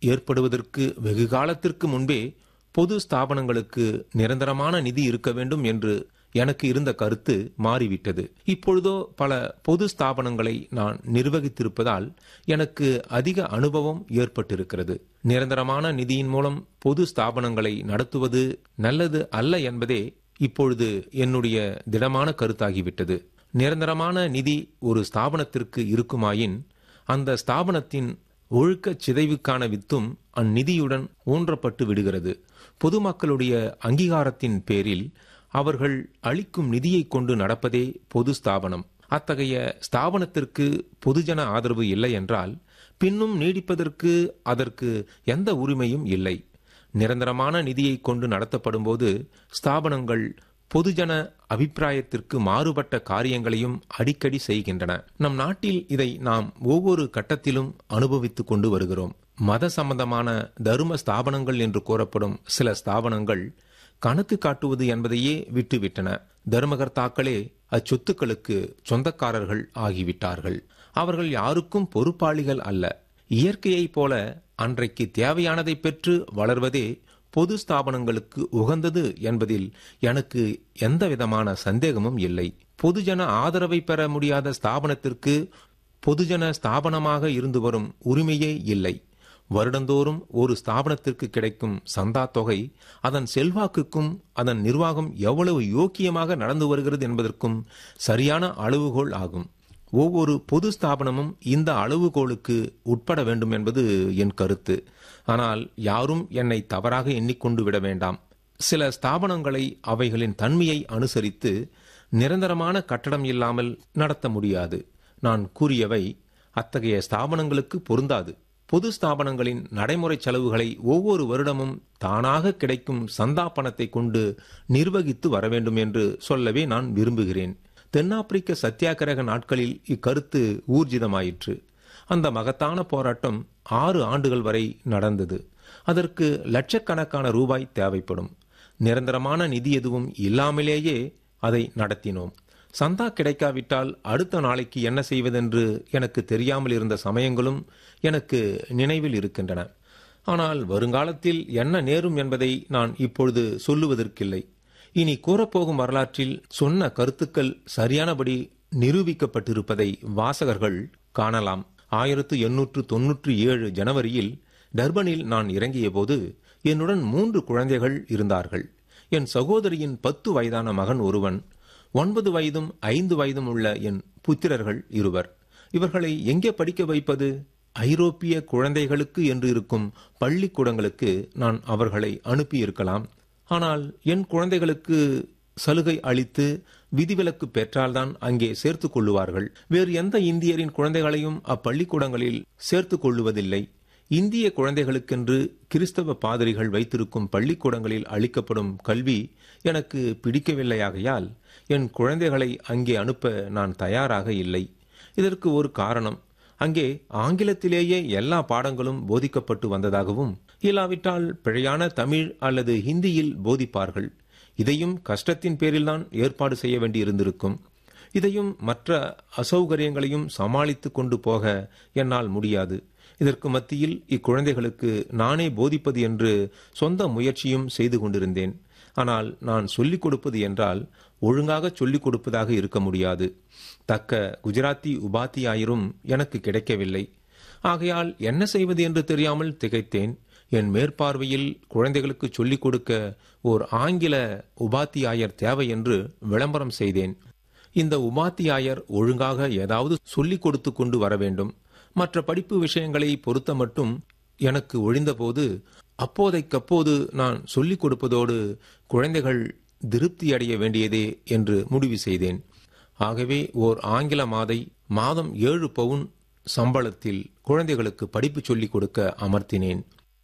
ஏற்படுவதற்கு வெகு காலத்திற்கு முன்பே பொது ஸ்தாபனங்களுக்கு நிரந்தரமான நிதி இருக்க வேண்டும் என்று எனக்கு இருந்த கருத்து மாறிவிட்டது இப்பொழுதோ பல பொது ஸ்தாபனங்களை நான் நிர்வகித்திருப்பதால் எனக்கு அதிக அனுபவம் ஏற்பட்டிருக்கிறது நிரந்தரமான நிதியின் மூலம் பொது ஸ்தாபனங்களை நடத்துவது நல்லது அல்ல என்பதே இப்பொழுது என்னுடைய திடமான கருத்தாகிவிட்டது நிரந்தரமான நிதி ஒரு ஸ்தாபனத்திற்கு இருக்குமாயின் அந்த ஸ்தாபனத்தின் ஒழுக்க சிதைவுக்கான வித்தும் அந்நிதியுடன் ஊன்றப்பட்டு விடுகிறது பொதுமக்களுடைய அங்கீகாரத்தின் பேரில் அவர்கள் அளிக்கும் நிதியை கொண்டு நடப்பதே பொது ஸ்தாபனம் அத்தகைய ஸ்தாபனத்திற்கு பொதுஜன ஆதரவு இல்லை என்றால் பின்னும் நீடிப்பதற்கு அதற்கு எந்த உரிமையும் இல்லை நிரந்தரமான நிதியை கொண்டு நடத்தப்படும்போது ஸ்தாபனங்கள் பொதுஜன அபிப்பிராயத்திற்கு மாறுபட்ட காரியங்களையும் அடிக்கடி செய்கின்றன நம் நாட்டில் இதை நாம் ஒவ்வொரு கட்டத்திலும் அனுபவித்துக் கொண்டு வருகிறோம் மத சம்பந்தமான தரும ஸ்தாபனங்கள் என்று கூறப்படும் சில ஸ்தாபனங்கள் கணக்கு காட்டுவது என்பதையே விட்டுவிட்டன தர்மகர்த்தாக்களே அச்சொத்துக்களுக்கு சொந்தக்காரர்கள் ஆகிவிட்டார்கள் அவர்கள் யாருக்கும் பொறுப்பாளிகள் அல்ல இயற்கையைப் போல அன்றைக்கு தேவையானதை பெற்று வளர்வதே பொது ஸ்தாபனங்களுக்கு உகந்தது என்பதில் எனக்கு எந்தவிதமான சந்தேகமும் இல்லை பொதுஜன ஆதரவை பெற முடியாத ஸ்தாபனத்திற்கு பொதுஜன ஸ்தாபனமாக இருந்து வரும் உரிமையே இல்லை வருடந்தோறும் ஒரு ஸ்தாபனத்திற்கு கிடைக்கும் சந்தா தொகை அதன் செல்வாக்குக்கும் அதன் நிர்வாகம் எவ்வளவு யோக்கியமாக நடந்து வருகிறது என்பதற்கும் சரியான அளவுகோல் ஆகும் ஒவ்வொரு பொது ஸ்தாபனமும் இந்த அளவுகோலுக்கு உட்பட வேண்டும் என்பது என் கருத்து ஆனால் யாரும் என்னை தவறாக எண்ணிக்கொண்டு விட வேண்டாம் சில ஸ்தாபனங்களை அவைகளின் தன்மையை அனுசரித்து நிரந்தரமான கட்டடம் இல்லாமல் நடத்த முடியாது நான் கூறியவை அத்தகைய ஸ்தாபனங்களுக்கு பொருந்தாது பொது ஸ்தாபனங்களின் நடைமுறை செலவுகளை ஒவ்வொரு வருடமும் தானாக கிடைக்கும் சந்தா பணத்தை கொண்டு நிர்வகித்து வர வேண்டும் என்று சொல்லவே நான் விரும்புகிறேன் தென்னாப்பிரிக்க சத்தியாகிரக நாட்களில் இக்கருத்து ஊர்ஜிதமாயிற்று அந்த மகத்தான போராட்டம் ஆறு ஆண்டுகள் வரை நடந்தது அதற்கு லட்சக்கணக்கான ரூபாய் தேவைப்படும் நிரந்தரமான நிதி எதுவும் இல்லாமலேயே அதை நடத்தினோம் சந்தா கிடைக்காவிட்டால் அடுத்த நாளைக்கு என்ன செய்வதென்று எனக்கு தெரியாமல் இருந்த சமயங்களும் எனக்கு நினைவில் இருக்கின்றன ஆனால் வருங்காலத்தில் என்ன நேரும் என்பதை நான் இப்பொழுது சொல்லுவதற்கில்லை இனி கூறப்போகும் வரலாற்றில் சொன்ன கருத்துக்கள் சரியானபடி நிரூபிக்கப்பட்டிருப்பதை வாசகர்கள் காணலாம் ஆயிரத்து எண்ணூற்று தொன்னூற்றி ஏழு ஜனவரியில் டர்பனில் நான் இறங்கியபோது என்னுடன் மூன்று குழந்தைகள் இருந்தார்கள் என் சகோதரியின் பத்து வயதான மகன் ஒருவன் ஒன்பது வயதும் ஐந்து வயதும் உள்ள என் புத்திரர்கள் இருவர் இவர்களை எங்கே படிக்க வைப்பது ஐரோப்பிய குழந்தைகளுக்கு என்று இருக்கும் பள்ளிக்கூடங்களுக்கு நான் அவர்களை அனுப்பியிருக்கலாம் ஆனால் என் குழந்தைகளுக்கு சலுகை அளித்து விதிவிலக்கு பெற்றால்தான் அங்கே சேர்த்துக் கொள்ளுவார்கள் வேறு எந்த இந்தியரின் குழந்தைகளையும் அப்பள்ளிக்கூடங்களில் சேர்த்துக் கொள்ளுவதில்லை இந்திய குழந்தைகளுக்கென்று கிறிஸ்தவ பாதிரிகள் வைத்திருக்கும் பள்ளிக்கூடங்களில் அளிக்கப்படும் கல்வி எனக்கு பிடிக்கவில்லையாகையால் என் குழந்தைகளை அங்கே அனுப்ப நான் தயாராக இல்லை இதற்கு ஒரு காரணம் அங்கே ஆங்கிலத்திலேயே எல்லா பாடங்களும் போதிக்கப்பட்டு வந்ததாகவும் இல்லாவிட்டால் பிழையான தமிழ் அல்லது ஹிந்தியில் போதிப்பார்கள் இதையும் கஷ்டத்தின் பேரில்தான் ஏற்பாடு செய்ய வேண்டியிருந்திருக்கும் இதையும் மற்ற அசௌகரியங்களையும் சமாளித்துக் கொண்டு போக என்னால் முடியாது இதற்கு மத்தியில் இக்குழந்தைகளுக்கு நானே போதிப்பது என்று சொந்த முயற்சியும் செய்து கொண்டிருந்தேன் ஆனால் நான் சொல்லிக் கொடுப்பது என்றால் ஒழுங்காக சொல்லிக் கொடுப்பதாக இருக்க முடியாது தக்க குஜராத்தி உபாத்தியாயரும் எனக்கு கிடைக்கவில்லை ஆகையால் என்ன செய்வது என்று தெரியாமல் திகைத்தேன் என் மேற்பார்வையில் குழந்தைகளுக்கு சொல்லிக் கொடுக்க ஓர் ஆங்கில உபாத்தியாயர் தேவை என்று விளம்பரம் செய்தேன் இந்த உபாத்தியாயர் ஒழுங்காக ஏதாவது சொல்லிக் கொடுத்து கொண்டு வர வேண்டும் மற்ற படிப்பு விஷயங்களை பொறுத்த மட்டும் எனக்கு ஒழிந்தபோது அப்போதைக்கப்போது நான் சொல்லிக் கொடுப்பதோடு குழந்தைகள் திருப்தி அடைய வேண்டியதே என்று முடிவு செய்தேன் ஆகவே ஓர் ஆங்கில மாதை மாதம் ஏழு பவுன் சம்பளத்தில் குழந்தைகளுக்கு படிப்பு சொல்லிக் கொடுக்க அமர்த்தினேன்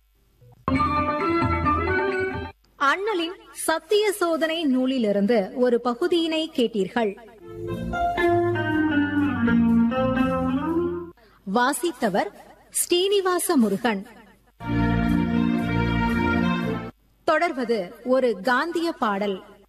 அண்ணலின் சத்திய சோதனை நூலிலிருந்து ஒரு பகுதியினை கேட்டீர்கள் வாசித்தவர் ஸ்ரீனிவாச முருகன் தொடர்வது ஒரு காந்திய பாடல்